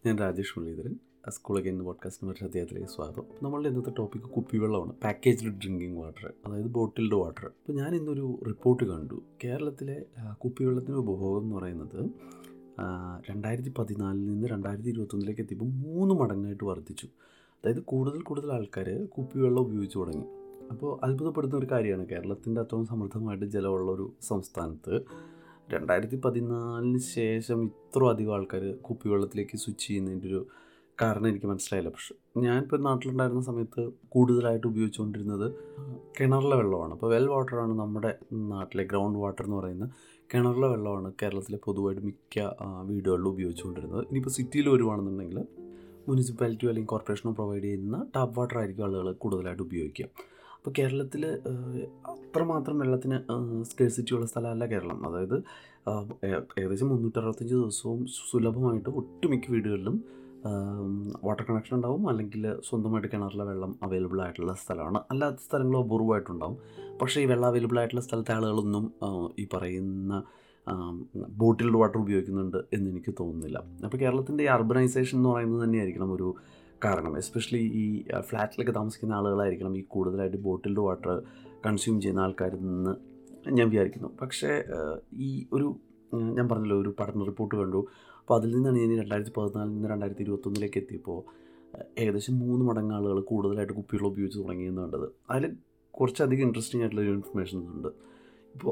ഞാൻ Rajesh Muralidharan school again podcast മറ്റൊരു അദ്ദേഹത്തിലേക്ക് സ്വാഗതം നമ്മളുടെ ഇന്നത്തെ ടോപ്പിക്ക് കുപ്പിവെള്ളമാണ് പാക്കേജ്ഡ് ഡ്രിങ്കിങ് വാട്ടർ അതായത് ബോട്ടിൽഡ് വാട്ടർ അപ്പോൾ ഞാൻ ഇന്നൊരു റിപ്പോർട്ട് കണ്ടു കേരളത്തിലെ ആ, കുപ്പിവെള്ളത്തിൻ്റെ ഉപഭോഗം എന്ന് പറയുന്നത് ആ, രണ്ടായിരത്തി പതിനാലിൽ നിന്ന് രണ്ടായിരത്തി ഇരുപത്തൊന്നിലേക്ക് എത്തിയപ്പോൾ മൂന്ന് മടങ്ങായിട്ട് വർദ്ധിച്ചു അതായത് കൂടുതൽ കൂടുതൽ ആൾക്കാർ കുപ്പിവെള്ളം ഉപയോഗിച്ച് തുടങ്ങി അപ്പോൾ അത്ഭുതപ്പെടുന്ന ഒരു കാര്യമാണ് കേരളത്തിൻ്റെ അത്രയും സമൃദ്ധമായിട്ട് ജലമുള്ള ഒരു സംസ്ഥാനത്ത് രണ്ടായിരത്തി പതിനാലിന് ശേഷം ഇത്ര അധികം ആൾക്കാർ കുപ്പിവെള്ളത്തിലേക്ക് സ്വിച്ച് ചെയ്യുന്നതിൻ്റെ ഒരു കാരണം എനിക്ക് മനസ്സിലായില്ല പക്ഷെ ഞാനിപ്പോൾ നാട്ടിലുണ്ടായിരുന്ന സമയത്ത് കൂടുതലായിട്ട് ഉപയോഗിച്ചുകൊണ്ടിരുന്നത് കിണറിലെ വെള്ളമാണ് അപ്പോൾ വെൽ വാട്ടറാണ് നമ്മുടെ നാട്ടിലെ ഗ്രൗണ്ട് വാട്ടർ എന്ന് പറയുന്ന കിണറിലെ വെള്ളമാണ് കേരളത്തിലെ പൊതുവായിട്ട് മിക്ക ആ, വീടുകളിലും ഉപയോഗിച്ചുകൊണ്ടിരുന്നത് ഇനിയിപ്പോൾ സിറ്റിയിൽ വരുവാണെന്നുണ്ടെങ്കിൽ മുനിസിപ്പാലിറ്റിയോ അല്ലെങ്കിൽ കോർപ്പറേഷനോ പ്രൊവൈഡ് ചെയ്യുന്ന ടാപ്പ് വാട്ടർ ആയിരിക്കും ആളുകൾ കൂടുതലായിട്ട് ഉപയോഗിക്കുക അപ്പോൾ കേരളത്തിൽ അത്രമാത്രം വെള്ളത്തിന് സ്കേഴ്സിറ്റി ഉള്ള സ്ഥലമല്ല കേരളം അതായത് ആ, ഏ- ഏകദേശം മുന്നൂറ്ററുപത്തഞ്ച് ദിവസവും സുലഭമായിട്ട് ഒട്ടുമിക്ക വീടുകളിലും വാട്ടർ കണക്ഷൻ ഉണ്ടാവും അല്ലെങ്കിൽ സ്വന്തമായിട്ട് കിണറിലെ വെള്ളം അവൈലബിൾ ആയിട്ടുള്ള സ്ഥലമാണ് അല്ലാത്ത സ്ഥലങ്ങൾ അപൂർവമായിട്ടുണ്ടാവും പക്ഷേ ഈ വെള്ളം അവൈലബിൾ ആയിട്ടുള്ള സ്ഥലത്തെ ആളുകളൊന്നും ആ, ഈ പറയുന്ന ബോട്ടിൽഡ് വാട്ടർ ഉപയോഗിക്കുന്നുണ്ട് എന്ന് എനിക്ക് തോന്നുന്നില്ല അപ്പോൾ കേരളത്തിൻ്റെ ഈ അർബനൈസേഷൻ എന്ന് പറയുന്നത് തന്നെയായിരിക്കണം ഒരു കാരണം എസ്പെഷ്യലി ഈ ആ, ഫ്ലാറ്റിലൊക്കെ താമസിക്കുന്ന ആളുകളായിരിക്കണം ഈ കൂടുതലായിട്ട് ബോട്ടിൽഡ് വാട്ടർ കൺസ്യൂം ചെയ്യുന്ന ആൾക്കാരിൽ നിന്ന് ഞാൻ വിചാരിക്കുന്നു പക്ഷേ ആ, ഈ ഒരു ഉം, ഞാൻ പറഞ്ഞല്ലോ ഒരു പഠന റിപ്പോർട്ട് കണ്ടു അപ്പോൾ അതിൽ നിന്നാണ് ഞാൻ ഈ രണ്ടായിരത്തി പതിനാലിൽ നിന്ന് രണ്ടായിരത്തി ഇരുപത്തൊന്നിലേക്ക് എത്തിയപ്പോൾ ആ, ഏകദേശം മൂന്ന് മടങ്ങ് ആളുകൾ കൂടുതലായിട്ട് കുപ്പികൾ ഉപയോഗിച്ച് തുടങ്ങിയെന്ന് കണ്ടത് അതിൽ കുറച്ചധികം ഇൻട്രസ്റ്റിംഗ് ആയിട്ടുള്ള ഒരു ഇൻഫർമേഷൻസ് ഉണ്ട് ഇപ്പോൾ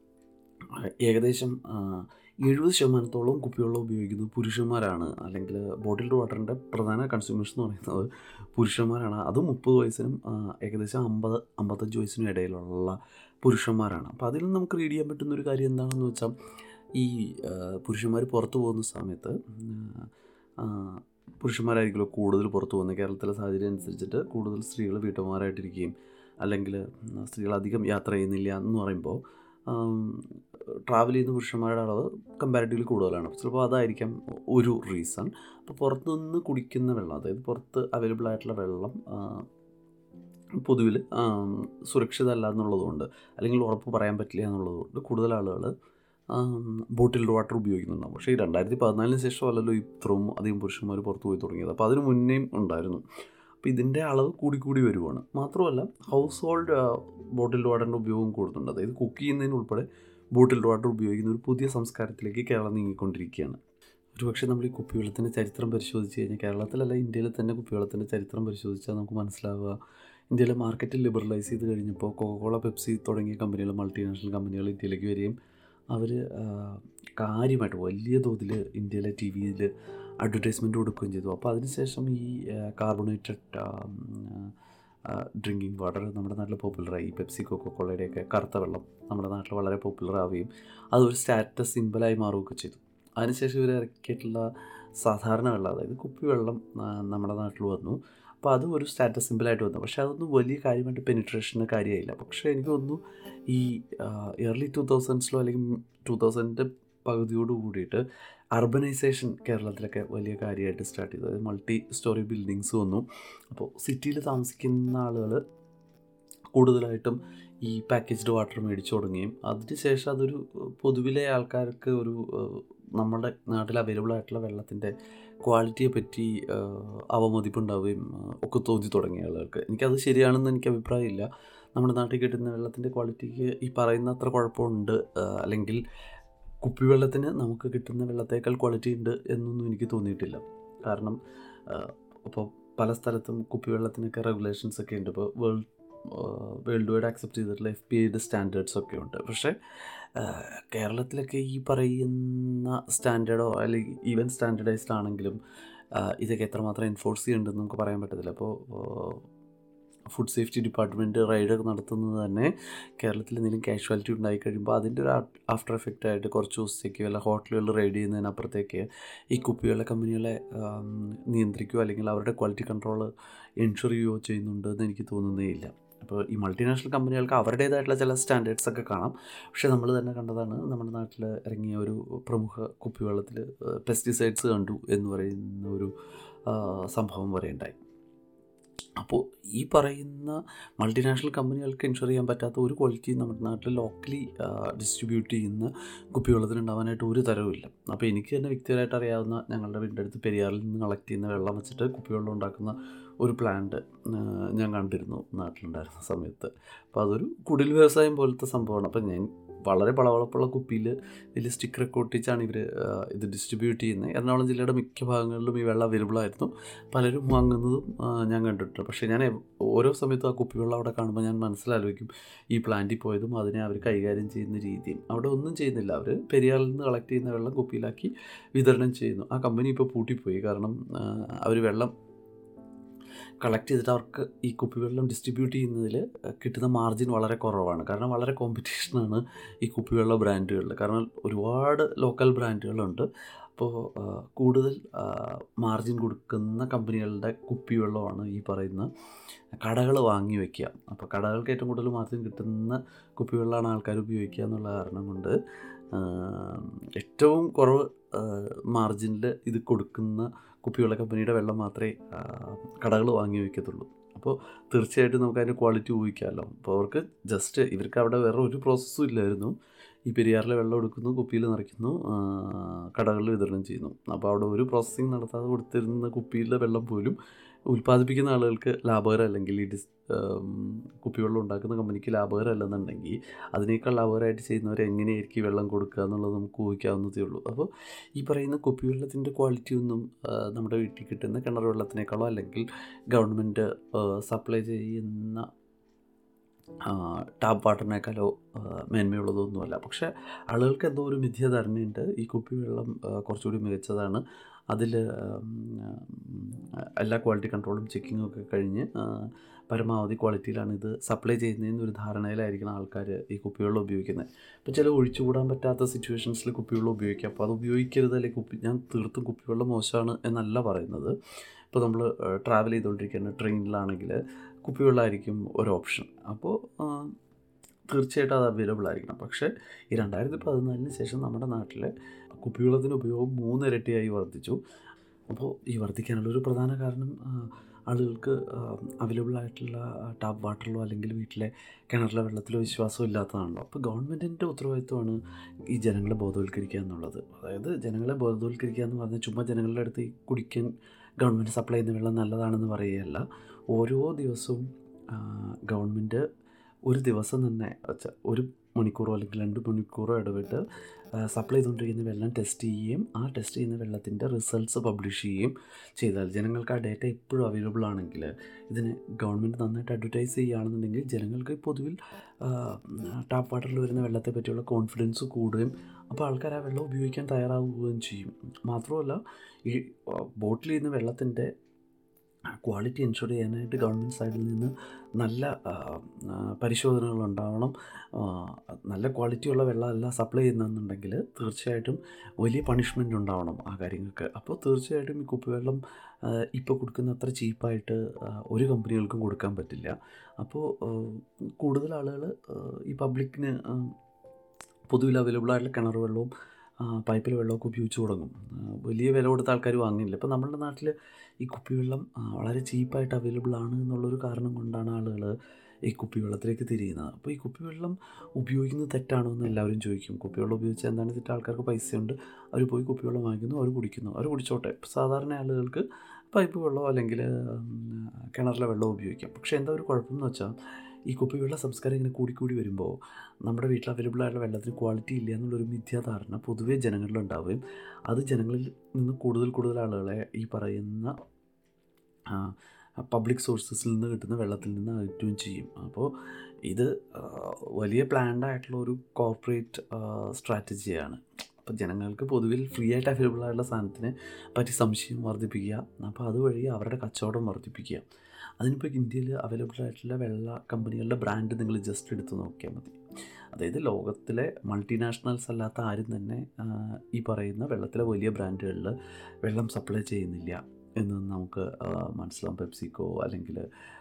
ആ, ഏകദേശം എഴുപത് ശതമാനത്തോളം കുപ്പിവെള്ളം ഉപയോഗിക്കുന്നത് പുരുഷന്മാരാണ് അല്ലെങ്കിൽ ബോട്ടിൽഡ് വാട്ടറിൻ്റെ പ്രധാന കൺസ്യൂമേഴ്സ് എന്ന് പറയുന്നത് പുരുഷന്മാരാണ് അതും മുപ്പത് വയസ്സിനും ആ, ഏകദേശം അമ്പത് അമ്പത്തഞ്ച് വയസ്സിനും ഇടയിലുള്ള പുരുഷന്മാരാണ് അപ്പോൾ അതിൽ നിന്ന് നമുക്ക് റീഡ് ചെയ്യാൻ പറ്റുന്ന ഒരു കാര്യം എന്താണെന്ന് വെച്ചാൽ ഈ പുരുഷന്മാർ പുറത്തു പോകുന്ന സമയത്ത് ആ, പുരുഷന്മാരായിരിക്കുമല്ലോ കൂടുതൽ പുറത്തു പോകുന്നത് കേരളത്തിലെ സാഹചര്യം അനുസരിച്ചിട്ട് കൂടുതൽ സ്ത്രീകൾ വീട്ടമ്മമാരായിട്ടിരിക്കുകയും അല്ലെങ്കിൽ സ്ത്രീകൾ അധികം യാത്ര ചെയ്യുന്നില്ല എന്ന് പറയുമ്പോൾ ട്രാവൽ ചെയ്യുന്ന പുരുഷന്മാരുടെ അളവ് കമ്പാരിറ്റീവ്ലി കൂടുതലാണ് ചിലപ്പോൾ അതായിരിക്കാം ഒരു റീസൺ അപ്പോൾ പുറത്തു നിന്ന് കുടിക്കുന്ന വെള്ളം അതായത് പുറത്ത് അവൈലബിൾ ആയിട്ടുള്ള വെള്ളം പൊതുവിൽ സുരക്ഷിതമല്ല എന്നുള്ളതുകൊണ്ട് അല്ലെങ്കിൽ ഉറപ്പ് പറയാൻ പറ്റില്ല എന്നുള്ളതുകൊണ്ട് കൂടുതൽ ആളുകൾ ബോട്ടിൽഡ് വാട്ടർ ഉപയോഗിക്കുന്നുണ്ടാവും പക്ഷേ ഈ രണ്ടായിരത്തി പതിനാലിന് ശേഷം അല്ലല്ലോ ഇത്രയും അധികം പുരുഷന്മാർ പുറത്ത് പോയി തുടങ്ങിയത് അപ്പോൾ അതിന് മുന്നേയും ഉണ്ടായിരുന്നു അപ്പോൾ ഇതിൻ്റെ അളവ് കൂടി കൂടി വരുവാണ് മാത്രമല്ല ഹൗസ് ഹോൾഡ് ബോട്ടിൽഡ് വാട്ടറിൻ്റെ ഉപയോഗം കൂടുന്നുണ്ട് അതായത് കുക്ക് ചെയ്യുന്നതിന് ഉൾപ്പെടെ ബോട്ടിൽഡ് വാട്ടർ ഉപയോഗിക്കുന്ന ഒരു പുതിയ സംസ്കാരത്തിലേക്ക് കേരളം നീങ്ങിക്കൊണ്ടിരിക്കുകയാണ് ഒരുപക്ഷെ നമ്മൾ ഈ കുപ്പിവെള്ളത്തിൻ്റെ ചരിത്രം പരിശോധിച്ച് കഴിഞ്ഞാൽ കേരളത്തിലല്ല ഇന്ത്യയിൽ തന്നെ കുപ്പിവെള്ളത്തിൻ്റെ ചരിത്രം പരിശോധിച്ചാൽ നമുക്ക് മനസ്സിലാവുക ഇന്ത്യയിലെ മാർക്കറ്റ് ലിബറലൈസ് ചെയ്ത് കഴിഞ്ഞപ്പോൾ കൊക്കോള പെപ്സി തുടങ്ങിയ കമ്പനികൾ മൾട്ടിനാഷണൽ കമ്പനികൾ ഇന്ത്യയിലേക്ക് വരികയും അവർ കാര്യമായിട്ട് വലിയ തോതിൽ ഇന്ത്യയിലെ ടി വിയിൽ അഡ്വർടൈസ്മെൻറ്റ് കൊടുക്കുകയും ചെയ്തു അപ്പോൾ അതിനുശേഷം ഈ കാർബണേറ്റഡ് ഡ്രിങ്കിങ് വാട്ടർ നമ്മുടെ നാട്ടിൽ പോപ്പുലറായി ഈ പെപ്സി കൊക്കോളയുടെയൊക്കെ കറുത്ത വെള്ളം നമ്മുടെ നാട്ടിൽ വളരെ പോപ്പുലർ ആവുകയും അതൊരു സ്റ്റാറ്റസ് സിമ്പിളായി മാറുകയൊക്കെ ചെയ്തു അതിനുശേഷം ഇവർ ഇറക്കിയിട്ടുള്ള സാധാരണ വെള്ളം അതായത് കുപ്പിവെള്ളം ആ, നമ്മുടെ നാട്ടിൽ വന്നു അപ്പോൾ അതും ഒരു സ്റ്റാറ്റസ് സിമ്പിളായിട്ട് വന്നു പക്ഷേ അതൊന്നും വലിയ കാര്യമായിട്ട് പെനിട്രേഷന് കാര്യമായില്ല പക്ഷേ എനിക്ക് തോന്നുന്നു ഈ ഇയർലി ടു തൗസൻഡ്സിലോ അല്ലെങ്കിൽ ടു തൗസൻഡിൻ്റെ പകുതിയോട് കൂടിയിട്ട് അർബനൈസേഷൻ കേരളത്തിലൊക്കെ വലിയ കാര്യമായിട്ട് സ്റ്റാർട്ട് ചെയ്തു അതായത് മൾട്ടി സ്റ്റോറി ബിൽഡിങ്സ് വന്നു അപ്പോൾ സിറ്റിയിൽ താമസിക്കുന്ന ആളുകൾ കൂടുതലായിട്ടും ഈ പാക്കേജ്ഡ് വാട്ടർ മേടിച്ചു തുടങ്ങുകയും അതിനുശേഷം അതൊരു പൊതുവിലെ ആൾക്കാർക്ക് ഒരു ഏഹ്, നമ്മുടെ നാട്ടിൽ അവൈലബിൾ ആയിട്ടുള്ള വെള്ളത്തിൻ്റെ ക്വാളിറ്റിയെ പറ്റി ഏഹ്, അവമതിപ്പുണ്ടാവുകയും ഏഹ്, ഒക്കെ തോന്നി തുടങ്ങിയ ആളുകൾക്ക് എനിക്കത് ശരിയാണെന്ന് എനിക്ക് അഭിപ്രായമില്ല നമ്മുടെ നാട്ടിൽ കിട്ടുന്ന വെള്ളത്തിൻ്റെ ക്വാളിറ്റിക്ക് ഈ പറയുന്ന അത്ര കുഴപ്പമുണ്ട് ഏഹ്, അല്ലെങ്കിൽ കുപ്പിവെള്ളത്തിന് നമുക്ക് കിട്ടുന്ന വെള്ളത്തേക്കാൾ ക്വാളിറ്റി ഉണ്ട് എന്നൊന്നും എനിക്ക് തോന്നിയിട്ടില്ല കാരണം അപ്പോൾ പല സ്ഥലത്തും കുപ്പിവെള്ളത്തിനൊക്കെ റെഗുലേഷൻസ് ഒക്കെ ഉണ്ട് ഇപ്പോൾ വേൾഡ് വേൾഡ് വൈഡ് അക്സെപ്റ്റ് ചെയ്തിട്ടുള്ള എഫ് പി ഐയുടെ സ്റ്റാൻഡേർഡ്സ് ഒക്കെ ഉണ്ട് പക്ഷേ ആ, കേരളത്തിലൊക്കെ ഈ പറയുന്ന സ്റ്റാൻഡേർഡോ അല്ലെങ്കിൽ ഈവൻ സ്റ്റാൻഡേർഡൈസ്ഡ് ആണെങ്കിലും ആ, ഇതൊക്കെ എത്രമാത്രം എൻഫോഴ്സ് ചെയ്യുന്നുണ്ടെന്ന് നമുക്ക് പറയാൻ പറ്റത്തില്ല അപ്പോൾ ഫുഡ് സേഫ്റ്റി ഡിപ്പാർട്ട്മെൻറ്റ് റൈഡൊക്കെ നടത്തുന്നത് തന്നെ കേരളത്തിൽ എന്തെങ്കിലും കാഷ്വാലിറ്റി ഉണ്ടായി കഴിയുമ്പോൾ അതിൻ്റെ ഒരു ആഫ്റ്റർ എഫക്റ്റ് ആയിട്ട് കുറച്ച് ദിവസത്തേക്ക് വല്ല ഹോട്ടലുകളിൽ റൈഡ് ചെയ്യുന്നതിനപ്പുറത്തേക്ക് ഈ കുപ്പിവെള്ള കമ്പനികളെ ആം, നിയന്ത്രിക്കുകയോ അല്ലെങ്കിൽ അവരുടെ ക്വാളിറ്റി കൺട്രോൾ എൻഷുർ ചെയ്യുകയോ ചെയ്യുന്നുണ്ട് എന്ന് എനിക്ക് തോന്നുന്നേ ഇല്ല അപ്പോൾ ഈ മൾട്ടിനാഷണൽ കമ്പനികൾക്ക് അവരുടേതായിട്ടുള്ള ചില സ്റ്റാൻഡേർഡ്സ് ഒക്കെ കാണാം പക്ഷേ നമ്മൾ തന്നെ കണ്ടതാണ് നമ്മുടെ നാട്ടിൽ ഇറങ്ങിയ ഒരു പ്രമുഖ കുപ്പിവെള്ളത്തിൽ പെസ്റ്റിസൈഡ്സ് കണ്ടു എന്ന് പറയുന്ന ഒരു ആ, സംഭവം വരെ ഉണ്ടായി അപ്പോൾ ഈ പറയുന്ന മൾട്ടിനാഷണൽ കമ്പനികൾക്ക് ഇൻഷുർ ചെയ്യാൻ പറ്റാത്ത ഒരു ക്വാളിറ്റി നമ്മുടെ നാട്ടിൽ ലോക്കലി ഡിസ്ട്രിബ്യൂട്ട് ചെയ്യുന്ന കുപ്പിവെള്ളത്തിന് ഉണ്ടാവാനായിട്ട് ഒരു തരവുമില്ല അപ്പോൾ എനിക്ക് തന്നെ വ്യക്തിപരമായിട്ട് അറിയാവുന്ന ഞങ്ങളുടെ വീടിൻ്റെ അടുത്ത് പെരിയാറിൽ നിന്ന് കളക്ട് ചെയ്യുന്ന വെള്ളം വെച്ചിട്ട് കുപ്പിവെള്ളം ഉണ്ടാക്കുന്ന ഒരു പ്ലാന്റ് ഞാൻ കണ്ടിരുന്നു നാട്ടിലുണ്ടായിരുന്ന സമയത്ത് അപ്പോൾ അതൊരു കുടിൽ വ്യവസായം പോലത്തെ സംഭവമാണ് അപ്പോൾ ഞാൻ വളരെ പളവളപ്പുള്ള കുപ്പിയിൽ വലിയ സ്റ്റിക്കറൊക്കെ ഒട്ടിച്ചാണ് ഇവർ ഇത് ഡിസ്ട്രിബ്യൂട്ട് ചെയ്യുന്നത് എറണാകുളം ജില്ലയുടെ മിക്ക ഭാഗങ്ങളിലും ഈ വെള്ളം അവൈലബിൾ ആയിരുന്നു പലരും വാങ്ങുന്നതും ആ, ഞാൻ കണ്ടിട്ടുണ്ട് പക്ഷേ ഞാൻ എവ്- ഓരോ സമയത്തും ആ കുപ്പിവെള്ളം അവിടെ കാണുമ്പോൾ ഞാൻ മനസ്സിലാലോചിക്കും ഈ പ്ലാന്റിൽ പോയതും അതിനെ അവർ കൈകാര്യം ചെയ്യുന്ന രീതിയും അവിടെ ഒന്നും ചെയ്യുന്നില്ല അവർ പെരിയാറിൽ നിന്ന് കളക്ട് ചെയ്യുന്ന വെള്ളം കുപ്പിയിലാക്കി വിതരണം ചെയ്യുന്നു ആ കമ്പനി ഇപ്പോൾ പൂട്ടിപ്പോയി കാരണം അവർ വെള്ളം കളക്ട് ചെയ്തിട്ട് അവർക്ക് ഈ കുപ്പിവെള്ളം ഡിസ്ട്രിബ്യൂട്ട് ചെയ്യുന്നതിൽ കിട്ടുന്ന മാർജിൻ വളരെ കുറവാണ് കാരണം വളരെ കോമ്പറ്റീഷനാണ് ഈ കുപ്പിവെള്ള ബ്രാൻഡുകളിൽ കാരണം ഒരുപാട് ലോക്കൽ ബ്രാൻഡുകളുണ്ട് അപ്പോൾ ആ, കൂടുതൽ മാർജിൻ കൊടുക്കുന്ന കമ്പനികളുടെ കുപ്പിവെള്ളമാണ് ഈ പറയുന്ന കടകൾ വാങ്ങി വയ്ക്കുക അപ്പോൾ കടകൾക്ക് ഏറ്റവും കൂടുതൽ മാർജിൻ കിട്ടുന്ന കുപ്പിവെള്ളമാണ് ആൾക്കാർ ഉപയോഗിക്കുക എന്നുള്ള കാരണം കൊണ്ട് ആ, ഏറ്റവും കുറവ് മാർജിനിൽ ഇത് കൊടുക്കുന്ന കുപ്പിവെള്ള കമ്പനിയുടെ വെള്ളം മാത്രമേ കടകൾ വാങ്ങി വയ്ക്കത്തുള്ളൂ അപ്പോൾ തീർച്ചയായിട്ടും നമുക്ക് അതിൻ്റെ ക്വാളിറ്റി ഊഹിക്കാമല്ലോ അപ്പോൾ അവർക്ക് ജസ്റ്റ് ഇവർക്ക് അവിടെ വേറെ ഒരു പ്രോസസ്സും ഇല്ലായിരുന്നു ഈ പെരിയാറിലെ വെള്ളം എടുക്കുന്നു കുപ്പിയിൽ നിറയ്ക്കുന്നു ആ, കടകളിൽ വിതരണം ചെയ്യുന്നു അപ്പോൾ അവിടെ ഒരു പ്രോസസ്സിങ് നടത്താതെ കൊടുത്തിരുന്ന കുപ്പിയിലെ വെള്ളം പോലും ഉൽപ്പാദിപ്പിക്കുന്ന ആളുകൾക്ക് ലാഭകരം അല്ലെങ്കിൽ ഈ ഡിസ് ഉം, കുപ്പിവെള്ളം ഉണ്ടാക്കുന്ന കമ്പനിക്ക് ലാഭകരം അല്ലെന്നുണ്ടെങ്കിൽ അതിനേക്കാൾ ലാഭകരമായിട്ട് ചെയ്യുന്നവർ എങ്ങനെയായിരിക്കും ഈ വെള്ളം കൊടുക്കുക എന്നുള്ളത് നമുക്ക് ഊഹിക്കാവുന്നതേ ഉള്ളൂ അപ്പോൾ ഈ പറയുന്ന കുപ്പിവെള്ളത്തിൻ്റെ ക്വാളിറ്റി ഒന്നും ആ, നമ്മുടെ വീട്ടിൽ കിട്ടുന്ന കിണർ വെള്ളത്തിനേക്കാളോ അല്ലെങ്കിൽ ഗവൺമെൻറ് സപ്ലൈ ചെയ്യുന്ന ടാപ്പ് വാട്ടറിനേക്കാളോ ആ, മേന്മയുള്ളതൊന്നുമല്ല പക്ഷേ ആളുകൾക്ക് എന്തോ ഒരു മിഥ്യാധാരണയുണ്ട് ഈ കുപ്പിവെള്ളം ആ, കുറച്ചുകൂടി മികച്ചതാണ് അതിൽ എല്ലാ ക്വാളിറ്റി കൺട്രോളും ചെക്കിങ്ങും ഒക്കെ കഴിഞ്ഞ് ആ, പരമാവധി ക്വാളിറ്റിയിലാണ് ഇത് സപ്ലൈ ചെയ്യുന്നതെന്ന് ഒരു ധാരണയിലായിരിക്കണം ആൾക്കാർ ഈ കുപ്പിവെള്ളം ഉപയോഗിക്കുന്നത് അപ്പോൾ ചില ഒഴിച്ചുകൂടാൻ പറ്റാത്ത സിറ്റുവേഷൻസിൽ കുപ്പിവെള്ളം ഉപയോഗിക്കുക അപ്പോൾ അത് ഉപയോഗിക്കരുത് അല്ലെങ്കിൽ കുപ്പി ഞാൻ തീർത്തും കുപ്പിവെള്ളം മോശമാണ് എന്നല്ല പറയുന്നത് ഇപ്പോൾ നമ്മൾ ട്രാവൽ ചെയ്തുകൊണ്ടിരിക്കുന്ന ട്രെയിനിലാണെങ്കിൽ കുപ്പിവെള്ളമായിരിക്കും ഒരു ഓപ്ഷൻ അപ്പോൾ ആ, തീർച്ചയായിട്ടും അത് അവൈലബിൾ ആയിരിക്കണം പക്ഷേ ഈ രണ്ടായിരത്തി പതിനാലിന് ശേഷം നമ്മുടെ നാട്ടിൽ കുപ്പിവെള്ളത്തിൻ്റെ ഉപയോഗം മൂന്നിരട്ടിയായി വർദ്ധിച്ചു അപ്പോൾ ഈ വർദ്ധിക്കാനുള്ള ഒരു പ്രധാന കാരണം ആ, ആളുകൾക്ക് അവൈലബിൾ ആയിട്ടുള്ള ടാപ്പ് വാട്ടറിലോ അല്ലെങ്കിൽ വീട്ടിലെ കിണറിലെ വെള്ളത്തിലോ വിശ്വാസം ഇല്ലാത്തതാണല്ലോ അപ്പോൾ ഗവൺമെൻറ്റിൻ്റെ ഉത്തരവാദിത്വമാണ് ഈ ജനങ്ങളെ ബോധവൽക്കരിക്കുക എന്നുള്ളത് അതായത് ജനങ്ങളെ ബോധവൽക്കരിക്കുക എന്ന് പറഞ്ഞാൽ ചുമ്മാ ജനങ്ങളുടെ അടുത്ത് ഈ കുടിക്കാൻ ഗവൺമെൻറ് സപ്ലൈ ചെയ്യുന്ന വെള്ളം നല്ലതാണെന്ന് പറയുകയല്ല ഓരോ ദിവസവും ഗവൺമെൻറ് ഒരു ദിവസം തന്നെ വെച്ചാൽ ഒരു മണിക്കൂറോ അല്ലെങ്കിൽ രണ്ട് മണിക്കൂറോ ഇടവിട്ട് സപ്ലൈ ചെയ്തുകൊണ്ടിരിക്കുന്ന വെള്ളം ടെസ്റ്റ് ചെയ്യുകയും ആ ടെസ്റ്റ് ചെയ്യുന്ന വെള്ളത്തിൻ്റെ റിസൾട്ട്സ് പബ്ലിഷ് ചെയ്യുകയും ചെയ്താൽ ജനങ്ങൾക്ക് ആ ഡേറ്റ എപ്പോഴും അവൈലബിൾ ആണെങ്കിൽ ഇതിന് ഗവൺമെൻറ് നന്നായിട്ട് അഡ്വർടൈസ് ചെയ്യുകയാണെന്നുണ്ടെങ്കിൽ ജനങ്ങൾക്ക് പൊതുവിൽ ടാപ്പ് വാട്ടറിൽ വരുന്ന വെള്ളത്തെ പറ്റിയുള്ള കോൺഫിഡൻസ് കൂടുകയും അപ്പോൾ ആൾക്കാർ ആ വെള്ളം ഉപയോഗിക്കാൻ തയ്യാറാവുകയും ചെയ്യും മാത്രമല്ല ഈ ബോട്ടിൽ ചെയ്യുന്ന വെള്ളത്തിൻ്റെ ക്വാളിറ്റി എൻഷുർ ചെയ്യാനായിട്ട് ഗവൺമെൻറ് സൈഡിൽ നിന്ന് നല്ല ആ, ആ, പരിശോധനകൾ ഉണ്ടാവണം ആ, നല്ല ക്വാളിറ്റിയുള്ള വെള്ളമല്ല സപ്ലൈ ചെയ്യുന്നതെന്നുണ്ടെങ്കിൽ തീർച്ചയായിട്ടും വലിയ പണിഷ്മെൻ്റ് ഉണ്ടാവണം ആ കാര്യങ്ങൾക്ക് അപ്പോൾ തീർച്ചയായിട്ടും ഈ കുപ്പിവെള്ളം ഇപ്പോൾ കൊടുക്കുന്ന അത്ര ചീപ്പായിട്ട് ഒരു കമ്പനികൾക്കും കൊടുക്കാൻ പറ്റില്ല അപ്പോൾ ആ, കൂടുതൽ ആളുകൾ ഈ പബ്ലിക്കിന് പൊതുവിൽ അവൈലബിൾ ആയിട്ടുള്ള കിണർ വെള്ളവും ആ, പൈപ്പിലെ വെള്ളമൊക്കെ ഉപയോഗിച്ച് തുടങ്ങും ആ, വലിയ വില കൊടുത്ത ആൾക്കാർ വാങ്ങില്ല ഇപ്പോൾ നമ്മുടെ നാട്ടിൽ ഈ കുപ്പിവെള്ളം ആ, വളരെ ചീപ്പായിട്ട് അവൈലബിൾ ആണ് എന്നുള്ളൊരു കാരണം കൊണ്ടാണ് ആളുകൾ ഈ കുപ്പിവെള്ളത്തിലേക്ക് തിരിയുന്നത് അപ്പോൾ ഈ കുപ്പിവെള്ളം ഉപയോഗിക്കുന്നത് തെറ്റാണോ എന്ന് എല്ലാവരും ചോദിക്കും കുപ്പിവെള്ളം ഉപയോഗിച്ചാൽ എന്താണ് വെച്ചിട്ട് ആൾക്കാർക്ക് പൈസയുണ്ട് അവർ പോയി കുപ്പിവെള്ളം വാങ്ങിക്കുന്നു അവർ കുടിക്കുന്നു അവർ കുടിച്ചോട്ടെ ഇപ്പോൾ സാധാരണ ആളുകൾക്ക് പൈപ്പ് വെള്ളമോ അല്ലെങ്കിൽ ഉം, കിണറിലെ വെള്ളമോ ഉപയോഗിക്കാം പക്ഷേ എന്താ ഒരു കുഴപ്പമെന്ന് വെച്ചാൽ ഈ കുപ്പിവെള്ള സംസ്കാരം ഇങ്ങനെ കൂടിക്കൂടി വരുമ്പോൾ നമ്മുടെ വീട്ടിൽ അവൈലബിൾ ആയിട്ടുള്ള വെള്ളത്തിന് ക്വാളിറ്റി ഇല്ല എന്നുള്ളൊരു മിഥ്യാധാരണ പൊതുവേ ജനങ്ങളിൽ ഉണ്ടാവുകയും അത് ജനങ്ങളിൽ നിന്ന് കൂടുതൽ കൂടുതൽ ആളുകളെ ഈ പറയുന്ന പബ്ലിക് സോഴ്സസിൽ നിന്ന് കിട്ടുന്ന വെള്ളത്തിൽ നിന്ന് അകറ്റുകയും ചെയ്യും അപ്പോൾ ഇത് ആ, വലിയ പ്ലാൻഡ് ആയിട്ടുള്ള ഒരു കോർപ്പറേറ്റ് സ്ട്രാറ്റജിയാണ് അപ്പോൾ ജനങ്ങൾക്ക് പൊതുവിൽ ഫ്രീ ആയിട്ട് അവൈലബിൾ ആയിട്ടുള്ള സാധനത്തിനെ പറ്റി സംശയം വർദ്ധിപ്പിക്കുക അപ്പോൾ അതുവഴി അവരുടെ കച്ചവടം വർദ്ധിപ്പിക്കുക അതിനിപ്പോൾ ഇന്ത്യയിൽ അവൈലബിൾ ആയിട്ടുള്ള വെള്ള കമ്പനികളുടെ ബ്രാൻഡ് നിങ്ങൾ ജസ്റ്റ് എടുത്ത് നോക്കിയാൽ മതി അതായത് ലോകത്തിലെ മൾട്ടിനാഷണൽസ് അല്ലാത്ത ആരും തന്നെ ആ, ഈ പറയുന്ന വെള്ളത്തിലെ വലിയ ബ്രാൻഡുകളിൽ വെള്ളം സപ്ലൈ ചെയ്യുന്നില്ല എന്ന് നമുക്ക് ആ, മനസ്സിലാവും പെപ്സിക്കോ അല്ലെങ്കിൽ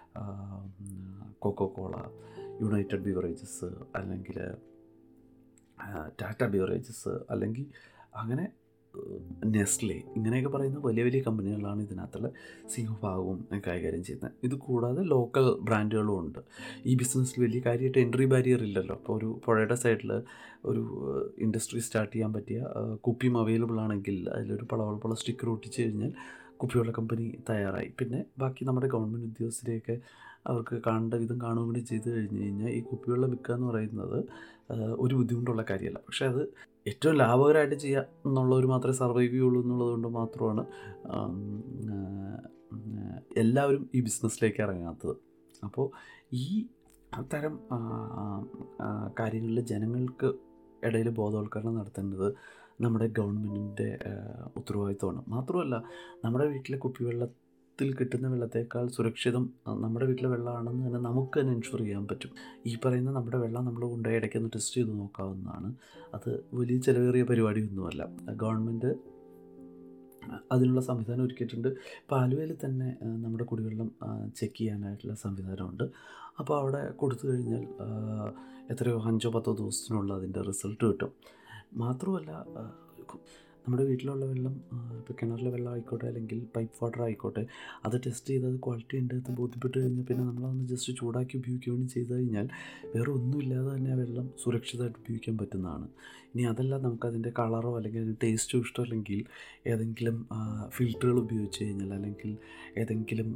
കൊക്കോ കോള യുണൈറ്റഡ് ബിവറേജസ് അല്ലെങ്കിൽ ടാറ്റ ബിവറേജസ് അല്ലെങ്കിൽ അങ്ങനെ നെസ്ലെ ഇങ്ങനെയൊക്കെ പറയുന്ന വലിയ വലിയ കമ്പനികളാണ് ഇതിനകത്തുള്ള സിംഹഭാഗവും കൈകാര്യം ചെയ്യുന്നത് ഇത് കൂടാതെ ലോക്കൽ ബ്രാൻഡുകളും ഉണ്ട് ഈ ബിസിനസ്സിൽ വലിയ കാര്യമായിട്ട് എൻട്രി ബാരിയർ ഇല്ലല്ലോ അപ്പോൾ ഒരു പുഴയുടെ സൈഡിൽ ഒരു ഇൻഡസ്ട്രി സ്റ്റാർട്ട് ചെയ്യാൻ പറ്റിയ ആ, കുപ്പിയും അവൈലബിൾ ആണെങ്കിൽ അതിലൊരു പളവളപ്പുള്ള സ്റ്റിക്കർ ഒട്ടിച്ച് കഴിഞ്ഞാൽ കുപ്പിവെള്ള കമ്പനി തയ്യാറായി പിന്നെ ബാക്കി നമ്മുടെ ഗവൺമെൻറ് ഉദ്യോഗസ്ഥരെയൊക്കെ അവർക്ക് കാണേണ്ട വിധം കാണുകയും കൂടി ചെയ്ത് കഴിഞ്ഞ് കഴിഞ്ഞാൽ ഈ കുപ്പിവെള്ളം വിൽക്കുക എന്ന് പറയുന്നത് ആ, ഒരു ബുദ്ധിമുട്ടുള്ള കാര്യമല്ല പക്ഷേ അത് ഏറ്റവും ലാഭകരമായിട്ട് ചെയ്യുക എന്നുള്ളവർ മാത്രമേ സർവൈവ് ചെയ്യുള്ളൂ എന്നുള്ളത് കൊണ്ട് മാത്രമാണ് ആം, ആ, എല്ലാവരും ഈ ബിസിനസ്സിലേക്ക് ഇറങ്ങാത്തത് അപ്പോൾ ഈ അത്തരം ആ, ആ, കാര്യങ്ങളിൽ ജനങ്ങൾക്ക് ഇടയിൽ ബോധവൽക്കരണം നടത്തേണ്ടത് നമ്മുടെ ഗവൺമെൻറ്റിൻ്റെ ഉത്തരവാദിത്വമാണ് മാത്രമല്ല നമ്മുടെ വീട്ടിലെ കുപ്പിവെള്ളത്തിൽ കിട്ടുന്ന വെള്ളത്തേക്കാൾ സുരക്ഷിതം ആ, നമ്മുടെ വീട്ടിലെ വെള്ളമാണെന്ന് തന്നെ നമുക്ക് തന്നെ ഇൻഷുർ ചെയ്യാൻ പറ്റും ഈ പറയുന്ന നമ്മുടെ വെള്ളം നമ്മൾ കൊണ്ടുപോയി ഇടയ്ക്കൊന്ന് ടെസ്റ്റ് ചെയ്ത് നോക്കാവുന്നതാണ് അത് വലിയ ചിലവേറിയ പരിപാടിയൊന്നുമല്ല ഗവൺമെൻറ് അതിനുള്ള സംവിധാനം ഒരുക്കിയിട്ടുണ്ട് ഇപ്പോൾ ആലുവയിൽ തന്നെ ആ, നമ്മുടെ കുടിവെള്ളം ചെക്ക് ചെയ്യാനായിട്ടുള്ള സംവിധാനമുണ്ട് അപ്പോൾ അവിടെ കൊടുത്തു കഴിഞ്ഞാൽ ആ, എത്രയോ അഞ്ചോ പത്തോ ദിവസത്തിനുള്ള അതിൻ്റെ റിസൾട്ട് കിട്ടും മാത്രമല്ല ആ, കു- നമ്മുടെ വീട്ടിലുള്ള വെള്ളം ഇപ്പോൾ കിണറിലെ വെള്ളം ആയിക്കോട്ടെ അല്ലെങ്കിൽ പൈപ്പ് വാട്ടർ ആയിക്കോട്ടെ അത് ടെസ്റ്റ് ചെയ്ത് അത് ക്വാളിറ്റി ഉണ്ട് എന്ന് ബോധ്യപ്പെട്ട് കഴിഞ്ഞാൽ പിന്നെ നമ്മളതൊന്ന് ജസ്റ്റ് ചൂടാക്കി ഉപയോഗിക്കുകയും ചെയ്ത് കഴിഞ്ഞാൽ വേറെ ഒന്നുമില്ലാതെ തന്നെ ആ വെള്ളം സുരക്ഷിതമായിട്ട് ഉപയോഗിക്കാൻ പറ്റുന്നതാണ് ഇനി അതല്ല നമുക്കതിൻ്റെ കളറോ അല്ലെങ്കിൽ അതിൻ്റെ ടേസ്റ്റോ ഇഷ്ടമല്ലെങ്കിൽ ഏതെങ്കിലും ഫിൽറ്ററുകൾ ഉപയോഗിച്ച് കഴിഞ്ഞാൽ അല്ലെങ്കിൽ ഏതെങ്കിലും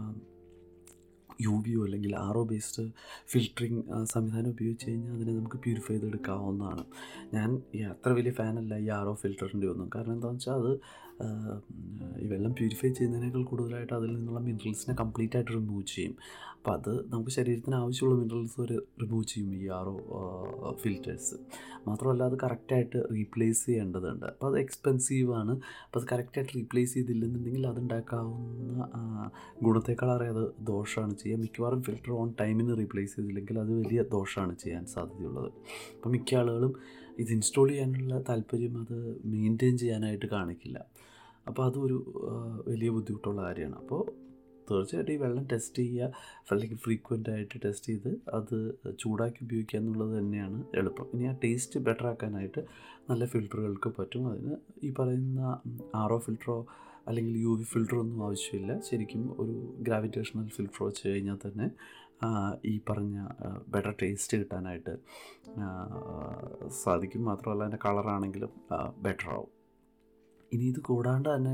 യു വിയോ അല്ലെങ്കിൽ ആർ ഒ ബേസ്ഡ് ഫിൽറ്ററിങ് സംവിധാനം ഉപയോഗിച്ച് കഴിഞ്ഞാൽ അതിനെ നമുക്ക് പ്യൂരിഫൈ ചെയ്തെടുക്കാവുന്നതാണ് ഞാൻ ഈ അത്ര വലിയ ഫാനല്ല ഈ ആർ ഒ ഫിൽറ്ററിൻ്റെ ഒന്നും കാരണം എന്താണെന്ന് വെച്ചാൽ അത് ആ, ഈ വെള്ളം പ്യൂരിഫൈ ചെയ്യുന്നതിനേക്കാൾ കൂടുതലായിട്ട് അതിൽ നിന്നുള്ള മിനറൽസിനെ കംപ്ലീറ്റ് ആയിട്ട് റിമൂവ് ചെയ്യും അപ്പോൾ അത് നമുക്ക് ശരീരത്തിന് ആവശ്യമുള്ള മിനറൽസ് വരെ റിമൂവ് ചെയ്യും ഈ ആർ ഒ ഫിൽറ്റേഴ്സ് മാത്രമല്ല അത് കറക്റ്റായിട്ട് റീപ്ലേസ് ചെയ്യേണ്ടതുണ്ട് അപ്പോൾ അത് എക്സ്പെൻസീവാണ് അപ്പോൾ അത് കറക്റ്റായിട്ട് റീപ്ലേസ് ചെയ്തില്ലെന്നുണ്ടെങ്കിൽ അതുണ്ടാക്കാവുന്ന ആ, ഗുണത്തേക്കാളേറെ അത് ദോഷമാണ് ചെയ്യുക മിക്കവാറും ഫിൽറ്റർ ഓൺ ടൈമിന് റീപ്ലേസ് ചെയ്തില്ലെങ്കിൽ അത് വലിയ ദോഷമാണ് ചെയ്യാൻ സാധ്യതയുള്ളത് അപ്പോൾ മിക്ക ആളുകളും ഇത് ഇൻസ്റ്റാൾ ചെയ്യാനുള്ള താല്പര്യം അത് മെയിൻറ്റെയിൻ ചെയ്യാനായിട്ട് കാണിക്കില്ല അപ്പോൾ അതൊരു ആ, വലിയ ബുദ്ധിമുട്ടുള്ള കാര്യമാണ് അപ്പോൾ തീർച്ചയായിട്ടും ഈ വെള്ളം ടെസ്റ്റ് ചെയ്യുക അല്ലെങ്കിൽ ഫ്രീക്വൻ്റ് ആയിട്ട് ടെസ്റ്റ് ചെയ്ത് അത് ചൂടാക്കി ഉപയോഗിക്കുക എന്നുള്ളത് തന്നെയാണ് എളുപ്പം ഇനി ആ ടേസ്റ്റ് ബെറ്റർ ആക്കാനായിട്ട് നല്ല ഫിൽറ്ററുകൾക്ക് പറ്റും അതിന് ഈ പറയുന്ന ആർ ഒ ഫിൽറ്ററോ അല്ലെങ്കിൽ യു വി ഫിൽറ്ററോ ഒന്നും ആവശ്യമില്ല ശരിക്കും ഒരു ഗ്രാവിറ്റേഷണൽ ഫിൽറ്റർ വെച്ച് കഴിഞ്ഞാൽ തന്നെ ആ, ഈ പറഞ്ഞ ബെറ്റർ ടേസ്റ്റ് കിട്ടാനായിട്ട് ആ, സാധിക്കും മാത്രമല്ല അതിൻ്റെ കളറാണെങ്കിലും ബെറ്റർ ആവും ഇനി ഇത് കൂടാണ്ട് തന്നെ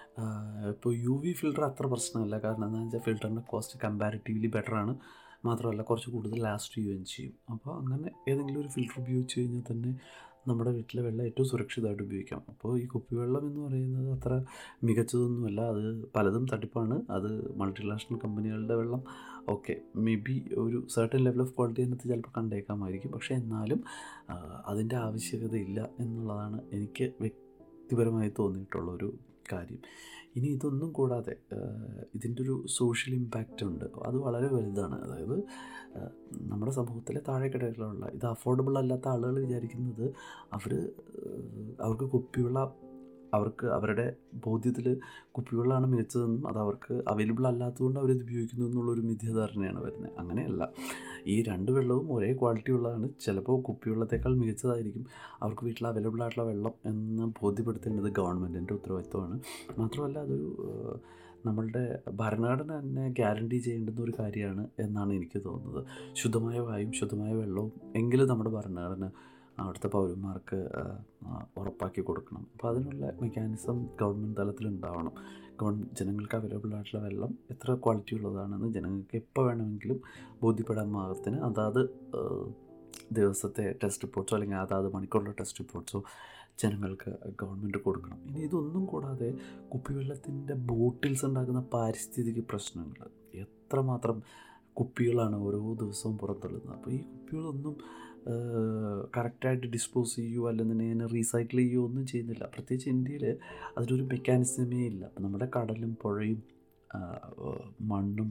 ഇപ്പോൾ യു വി ഫിൽറ്റർ അത്ര പ്രശ്നമല്ല കാരണം എന്താണെന്ന് വെച്ചാൽ ഫിൽറ്ററിൻ്റെ കോസ്റ്റ് കമ്പാരിറ്റീവ്ലി ബെറ്ററാണ് മാത്രമല്ല കുറച്ച് കൂടുതൽ ലാസ്റ്റ് ചെയ്യുകയും ചെയ്യും അപ്പോൾ അങ്ങനെ ഏതെങ്കിലും ഒരു ഫിൽറ്റർ ഉപയോഗിച്ച് കഴിഞ്ഞാൽ തന്നെ നമ്മുടെ വീട്ടിലെ വെള്ളം ഏറ്റവും സുരക്ഷിതമായിട്ട് ഉപയോഗിക്കാം അപ്പോൾ ഈ കുപ്പിവെള്ളം എന്ന് പറയുന്നത് അത്ര മികച്ചതൊന്നുമല്ല അത് പലതും തട്ടിപ്പാണ് അത് മൾട്ടിനാഷണൽ കമ്പനികളുടെ വെള്ളം ഓക്കെ മേ ബി ഒരു സർട്ടൻ ലെവൽ ഓഫ് ക്വാളിറ്റി അതിനകത്ത് ചിലപ്പോൾ കണ്ടേക്കാമായിരിക്കും പക്ഷേ എന്നാലും ആ, അതിൻ്റെ ആവശ്യകതയില്ല എന്നുള്ളതാണ് എനിക്ക് വ്യക്തിപരമായി തോന്നിയിട്ടുള്ള ഒരു കാര്യം ഇനി ഇതൊന്നും കൂടാതെ ഇതിൻ്റെ ഒരു സോഷ്യൽ ഇമ്പാക്റ്റ് ഉണ്ട് അത് വളരെ വലുതാണ് അതായത് ആ, നമ്മുടെ സമൂഹത്തിലെ താഴെക്കിടയിലുള്ള ഇത് അഫോർഡബിൾ അല്ലാത്ത ആളുകൾ വിചാരിക്കുന്നത് അവർ അവർക്ക് കുപ്പിവെള്ള അവർക്ക് അവരുടെ ബോധ്യത്തിൽ കുപ്പിവെള്ളമാണ് മികച്ചതെന്നും അത് അവർക്ക് അവൈലബിൾ അല്ലാത്തതുകൊണ്ട് അവരിത് ഉപയോഗിക്കുന്നു എന്നുള്ളൊരു മിഥ്യാധാരണയാണ് വരുന്നത് അങ്ങനെയല്ല ഈ രണ്ട് വെള്ളവും ഒരേ ക്വാളിറ്റി ഉള്ളതാണ് ചിലപ്പോൾ കുപ്പിവെള്ളത്തേക്കാൾ മികച്ചതായിരിക്കും അവർക്ക് വീട്ടിൽ അവൈലബിൾ ആയിട്ടുള്ള വെള്ളം എന്ന് ബോധ്യപ്പെടുത്തേണ്ടത് ഗവൺമെൻറ്റിൻ്റെ ഉത്തരവാദിത്വമാണ് മാത്രമല്ല അതൊരു ഏഹ്, നമ്മളുടെ ഭരണഘടന തന്നെ ഗ്യാരണ്ടി ചെയ്യേണ്ടുന്ന ഒരു കാര്യമാണ് എന്നാണ് എനിക്ക് തോന്നുന്നത് ശുദ്ധമായ വായും ശുദ്ധമായ വെള്ളവും എങ്കിലും നമ്മുടെ ഭരണഘടന അവിടുത്തെ പൗരന്മാർക്ക് ആ, ആ, ഉറപ്പാക്കി കൊടുക്കണം അപ്പോൾ അതിനുള്ള മെക്കാനിസം ഗവൺമെൻറ് തലത്തിൽ ഉണ്ടാവണം ഗവൺ ജനങ്ങൾക്ക് അവൈലബിൾ ആയിട്ടുള്ള വെള്ളം എത്ര ക്വാളിറ്റി ഉള്ളതാണെന്ന് ജനങ്ങൾക്ക് എപ്പോൾ വേണമെങ്കിലും ബോധ്യപ്പെടാൻ പാകത്തിന് അതാത് ആ, ദിവസത്തെ ടെസ്റ്റ് റിപ്പോർട്ട്സോ അല്ലെങ്കിൽ അതാത് മണിക്കൂറിലെ ടെസ്റ്റ് റിപ്പോർട്ട്സോ ജനങ്ങൾക്ക് ഗവൺമെൻറ് കൊടുക്കണം ഇനി ഇതൊന്നും കൂടാതെ കുപ്പിവെള്ളത്തിൻ്റെ ബോട്ടിൽസ് ഉണ്ടാക്കുന്ന പാരിസ്ഥിതിക പ്രശ്നങ്ങൾ എത്രമാത്രം കുപ്പികളാണ് ഓരോ ദിവസവും പുറന്തള്ളുന്നത് അപ്പോൾ ഈ കുപ്പികളൊന്നും കറക്റ്റായിട്ട് ഡിസ്പോസ് ചെയ്യുകയോ അല്ലെന്നുണ്ടെങ്കിൽ അതിനെ റീസൈക്കിൾ ചെയ്യുകയോ ഒന്നും ചെയ്യുന്നില്ല പ്രത്യേകിച്ച് ഇന്ത്യയിൽ അതിനൊരു മെക്കാനിസമേ ഇല്ല അപ്പോൾ നമ്മുടെ കടലും പുഴയും ആ, മണ്ണും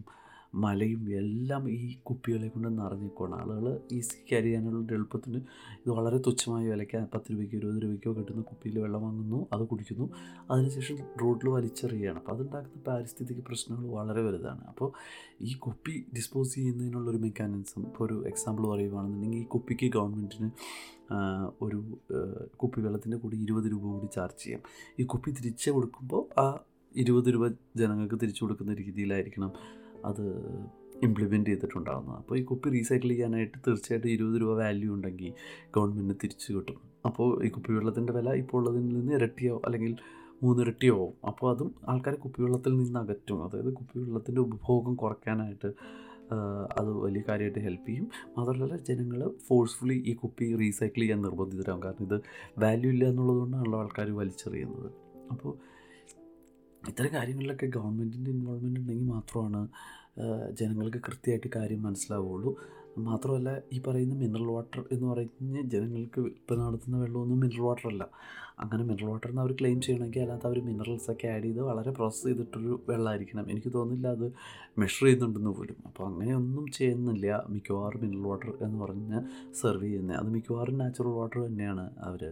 മലയും എല്ലാം ഈ കുപ്പികളെ കൊണ്ട് നിറഞ്ഞിരിക്കുകയാണ് ആളുകൾ ഈസി ക്യാരി ചെയ്യാനുള്ള എളുപ്പത്തിന് ഇത് വളരെ തുച്ഛമായ വിലയ്ക്ക് പത്ത് രൂപയ്ക്കോ ഇരുപത് രൂപയ്ക്കോ കിട്ടുന്ന കുപ്പിയിൽ വെള്ളം വാങ്ങുന്നു അത് കുടിക്കുന്നു അതിനുശേഷം റോഡിൽ വലിച്ചെറിയുകയാണ് അപ്പോൾ അതുണ്ടാക്കുന്ന പാരിസ്ഥിതിക പ്രശ്നങ്ങൾ വളരെ വലുതാണ് അപ്പോൾ ഈ കുപ്പി ഡിസ്പോസ് ചെയ്യുന്നതിനുള്ളൊരു മെക്കാനിസം ഇപ്പോൾ ഒരു എക്സാമ്പിൾ പറയുകയാണെന്നുണ്ടെങ്കിൽ ഈ കുപ്പിക്ക് ഗവൺമെൻറ്റിന് ഒരു കുപ്പി വെള്ളത്തിൻ്റെ കൂടി ഇരുപത് രൂപ കൂടി ചാർജ് ചെയ്യാം ഈ കുപ്പി തിരിച്ച് കൊടുക്കുമ്പോൾ ആ ഇരുപത് രൂപ ജനങ്ങൾക്ക് തിരിച്ചു കൊടുക്കുന്ന രീതിയിലായിരിക്കണം അത് ഇംപ്ലിമെൻറ്റ് ചെയ്തിട്ടുണ്ടാകുന്നത് അപ്പോൾ ഈ കുപ്പി റീസൈക്കിൾ ചെയ്യാനായിട്ട് തീർച്ചയായിട്ടും ഇരുപത് രൂപ വാല്യൂ ഉണ്ടെങ്കിൽ ഗവൺമെൻറ്റിന് തിരിച്ചു കിട്ടും അപ്പോൾ ഈ കുപ്പിവെള്ളത്തിൻ്റെ വില ഇപ്പോൾ ഉള്ളതിൽ നിന്ന് ഇരട്ടിയോ അല്ലെങ്കിൽ മൂന്നിരട്ടിയോ ആവും അപ്പോൾ അതും ആൾക്കാരെ കുപ്പിവെള്ളത്തിൽ നിന്ന് അകറ്റും അതായത് കുപ്പിവെള്ളത്തിൻ്റെ ഉപഭോഗം കുറയ്ക്കാനായിട്ട് അത് വലിയ കാര്യമായിട്ട് ഹെൽപ്പ് ചെയ്യും മാത്രമല്ല ജനങ്ങൾ ഫോഴ്സ്ഫുള്ളി ഈ കുപ്പി റീസൈക്കിൾ ചെയ്യാൻ നിർബന്ധിതരാകും കാരണം ഇത് വാല്യൂ ഇല്ല എന്നുള്ളതുകൊണ്ടാണല്ലോ ആൾക്കാർ വലിച്ചെറിയുന്നത് അപ്പോൾ ഇത്തരം കാര്യങ്ങളിലൊക്കെ ഗവൺമെൻറ്റിൻ്റെ ഇൻവോൾവ്മെൻ്റ് ഉണ്ടെങ്കിൽ മാത്രമാണ് ജനങ്ങൾക്ക് കൃത്യമായിട്ട് കാര്യം മനസ്സിലാവുകയുള്ളൂ മാത്രമല്ല ഈ പറയുന്ന മിനറൽ വാട്ടർ എന്ന് പറയുന്ന ജനങ്ങൾക്ക് ഇപ്പം നടത്തുന്ന വെള്ളമൊന്നും മിനറൽ വാട്ടർ അല്ല അങ്ങനെ മിനറൽ വാട്ടർ എന്ന് അവർ ക്ലെയിം ചെയ്യണമെങ്കിൽ അതിനകത്ത് അവർ മിനറൽസ് ഒക്കെ ആഡ് ചെയ്ത് വളരെ പ്രോസസ്സ് ചെയ്തിട്ടൊരു വെള്ളമായിരിക്കണം എനിക്ക് തോന്നുന്നില്ല അത് മെഷർ ചെയ്യുന്നുണ്ടെന്ന് പോലും അപ്പോൾ അങ്ങനെയൊന്നും ചെയ്യുന്നില്ല മിക്കവാറും മിനറൽ വാട്ടർ എന്ന് പറഞ്ഞ് സെർവ് ചെയ്യുന്നത് അത് മിക്കവാറും നാച്ചുറൽ വാട്ടർ തന്നെയാണ് അവർ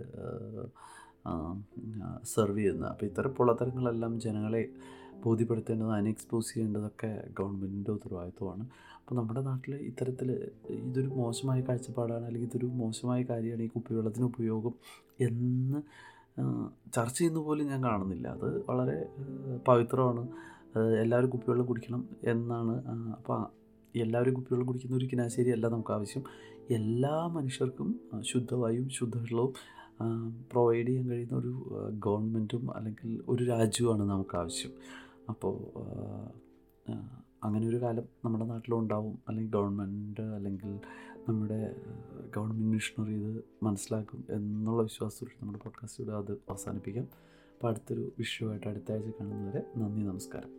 സെർവ് ചെയ്യുന്നത് അപ്പോൾ ഇത്തരം പൊള്ളത്തരങ്ങളെല്ലാം ജനങ്ങളെ ബോധ്യപ്പെടുത്തേണ്ടത് അൺഎക്സ്പോസ് ചെയ്യേണ്ടതൊക്കെ ഗവൺമെൻറ്റിൻ്റെ ഉത്തരവാദിത്വമാണ് അപ്പോൾ നമ്മുടെ നാട്ടിൽ ഇത്തരത്തിൽ ഇതൊരു മോശമായ കാഴ്ചപ്പാടാണ് അല്ലെങ്കിൽ ഇതൊരു മോശമായ കാര്യമാണ് ഈ കുപ്പിവെള്ളത്തിന് ഉപയോഗം എന്ന് ചർച്ച ചെയ്യുന്ന പോലും ഞാൻ കാണുന്നില്ല അത് വളരെ പവിത്രമാണ് എല്ലാവരും കുപ്പിവെള്ളം കുടിക്കണം എന്നാണ് അപ്പോൾ എല്ലാവരും കുപ്പിവെള്ളം കുടിക്കുന്ന ഒരു കിനാശേരി അല്ല നമുക്ക് ആവശ്യം എല്ലാ മനുഷ്യർക്കും ശുദ്ധവായുവും ശുദ്ധവെള്ളവും പ്രൊവൈഡ് ചെയ്യാൻ കഴിയുന്ന ഒരു ഗവൺമെൻറ്റും അല്ലെങ്കിൽ ഒരു രാജ്യവുമാണ് നമുക്ക് ആവശ്യം അപ്പോൾ അങ്ങനെ ഒരു കാലം നമ്മുടെ നാട്ടിലുണ്ടാവും അല്ലെങ്കിൽ ഗവൺമെൻറ് അല്ലെങ്കിൽ നമ്മുടെ ഗവൺമെൻറ് മിഷണറി ഇത് മനസ്സിലാക്കും എന്നുള്ള വിശ്വാസത്തോടെ നമ്മുടെ പോഡ്കാസ്റ്റിലൂടെ അത് അവസാനിപ്പിക്കാം അപ്പോൾ അടുത്തൊരു വിഷയമായിട്ട് അടുത്ത ആഴ്ച കാണുന്നവരെ നന്ദി നമസ്കാരം